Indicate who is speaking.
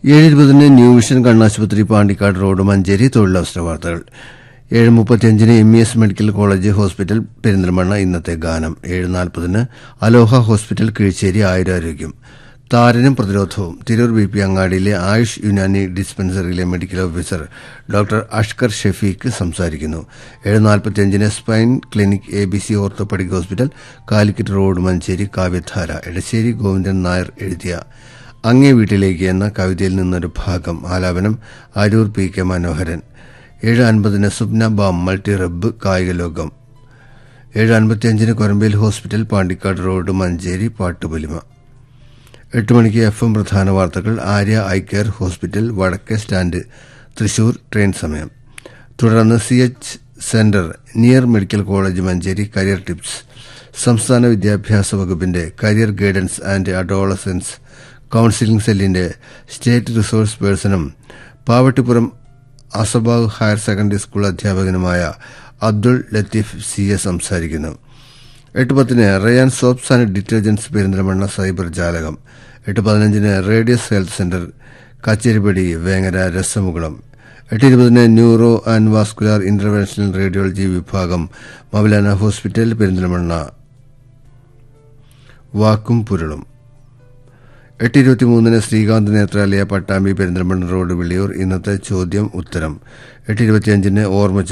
Speaker 1: ഏഴ് ഇരുപതിന് new vision കണ്ണാശുപത്രി പാണ്ടിക്കാട് റോഡ് മഞ്ചേരി തൊഴിലവസര വാർത്തകൾ ഏഴ് മുപ്പത്തിയഞ്ചിന് M E S medical college hospital Perinthalmanna ഇന്നത്തെ ഗാനം ഏഴ് നാൽപ്പതിന് അലോഹ ഹോസ്പിറ്റൽ കീഴ്ച്ചേരി ആയുരാരോഗ്യം താരനും പ്രതിരോധവും തിരൂർ ബി പി അങ്ങാടിയിലെ ആയുഷ് യുനാനി ഡിസ്പെൻസറിയിലെ medical officer doctor Ashkar Shefeeq സംസാരിക്കുന്നു ഏഴ് നാൽപ്പത്തിയഞ്ചിന് spine clinic A B C orthopedic hospital Calicut road Manjeri കാവ്യധാര എടശ്ശേരി ഗോവിന്ദൻ നായർ എഴുതിയ അങ്ങേ വീട്ടിലേക്ക് എന്ന കവിതയിൽ നിന്നൊരു ഭാഗം ആലാപനം അരൂർ പി കെ മനോഹരൻ ഏഴ് അൻപതിന് സുബ്ന ബാം മൾട്ടി റബ്ബ് കായിക ലോകം ഏഴ് അൻപത്തിയഞ്ചിന് കൊരമ്പേൽ ഹോസ്പിറ്റൽ പാണ്ടിക്കാട് റോഡ് മഞ്ചേരി പാട്ടുപൊലിമ എട്ട് മണിക്ക് എഫ് എം പ്രധാന വാർത്തകൾ ആര്യ ഐ കെയർ ഹോസ്പിറ്റൽ വടക്കേ സ്റ്റാൻഡ് തൃശൂർ ട്രെയിൻ സമയം തുടർന്ന് C H centre near medical college Manjeri career tips സംസ്ഥാന വിദ്യാഭ്യാസ വകുപ്പിന്റെ career guidance and adolescence counselling സെല്ലിന്റെ സ്റ്റേറ്റ് റിസോഴ്സ് പേഴ്സണും പാവട്ടിപ്പുറം അസബാഗ് ഹയർ സെക്കൻഡറി സ്കൂൾ അധ്യാപകനുമായ അബ്ദുൾ ലത്തീഫ് സി എ സംസാരിക്കുന്നു എട്ട് പത്തിന് Rayan soaps and detergents Perinthalmanna cyber ജാലകം എട്ട് പതിനഞ്ചിന് radius health centre Kacheripadi Vengara രസമുകുളം എട്ട് ഇരുപതിന് neuro and vascular interventional radiology വിഭാഗം മൗലാന ഹോസ്പിറ്റൽ പെരിന്തൽമണ്ണ വാക്കും പുരളും എട്ട് ഇരുപത്തിമൂന്നിന് ശ്രീകാന്ത് നേത്രാലയ പട്ടാമ്പി പെരിന്തൽമണ്ണ റോഡ് വിളിയൂർ ഇന്നത്തെ ചോദ്യം ഉത്തരം എട്ട് ഇരുപത്തിയഞ്ചിന് ഓർമ്മ